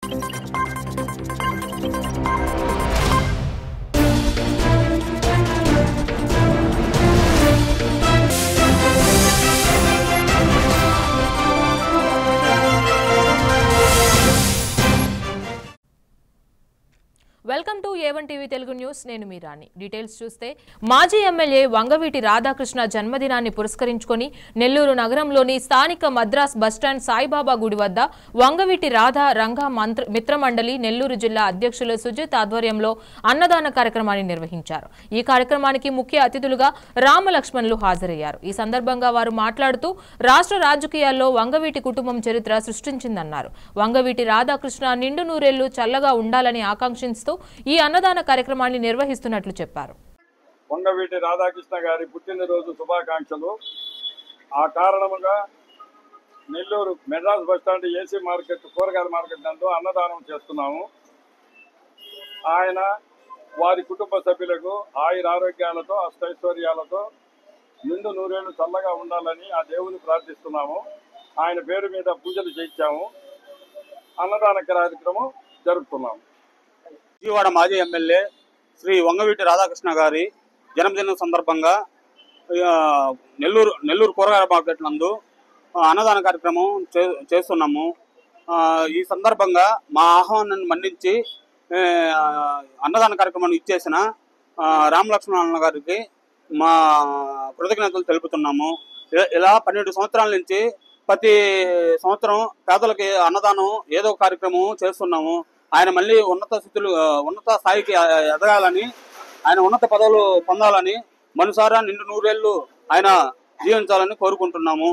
welcome to A one TV Telugu news నేను మీ రాణి details చూస్తే మాజీ ఎమ్మెల్యే వంగవీటి రాధాకృష్ణ జన్మదినాన్ని పురస్కరించుకొని నెల్లూరు నగరంలోని స్థానిక మద్రాస్ బస్టాండ్ సాయిబాబా గుడి వద్ద వంగవీటి రాధా రంగా మంత్ర మిత్రమండలి నెల్లూరు జిల్లా అధ్యక్షులు సుజిత్ ఆధ్వర్యంలో అన్నదాన కార్యక్రమాన్ని నిర్వహించారు ఈ కార్యక్రమానికి ముఖ్య అతిథులుగా రామలక్ష్మణులు హాజరయ్యారు ఈ సందర్భంగా వారు మాట్లాడుతూ రాష్ట్ర రాజకీయాల్లో వంగవీటి కుటుంబం చరిత్ర సృష్టించిందన్నారు వంగవీటి రాధాకృష్ణ నిండు నూరేళ్లు చల్లగా ఉండాలని ఆకాంక్షిస్తూ ఈ అన్నదాన కార్యక్రమాన్ని నిర్వహిస్తున్నట్లు చెప్పారు వంగవీటి రాధాకృష్ణ గారి పుట్టినరోజు శుభాకాంక్షలు ఆ కారణముగా Nellore Madras bus stand AC market కూరగాయల మార్కెట్ నందు అన్నదానం చేస్తున్నాము ఆయన వారి కుటుంబ సభ్యులకు ఆయుర ఆరోగ్యాలతో అష్టైశ్వర్యాలతో నిండు నూరేళ్లు చల్లగా ఉండాలని ఆ దేవుని ప్రార్థిస్తున్నాము ఆయన పేరు మీద పూజలు చేయించాము అన్నదాన కార్యక్రమం జరుపుతున్నాము విజయవాడ మాజీ ఎమ్మెల్యే శ్రీ వంగవీటి రాధాకృష్ణ గారి జన్మదినం సందర్భంగా ఆ, నెల్లూరు నెల్లూరు కూరగాయల మార్కెట్ నందు ఆ, అన్నదాన కార్యక్రమం చే- చేస్తున్నాము ఆ, ఈ సందర్భంగా మా ఆహ్వానాన్ని మన్నించి ఏ, ఆ, అన్నదాన కార్యక్రమాన్ని ఇచ్చేసిన ఆ, రామలక్ష్మణ గారికి మా కృతజ్ఞతలు తెలుపుతున్నాము ఇ- ఇలా పన్నెండు సంవత్సరాల నుంచి ప్రతి సంవత్సరం పేదలకి అన్నదానం ఏదో ఒక కార్యక్రమం చేస్తున్నాము ఆయన మళ్ళీ ఉన్నత స్థితులు ఆ, ఉన్నత స్థాయికి ఆ, ఎదగాలని ఆయన ఉన్నత పదవులు పొందాలని మనసారా నిండు నూరేళ్లు ఆయన జీవించాలని కోరుకుంటున్నాము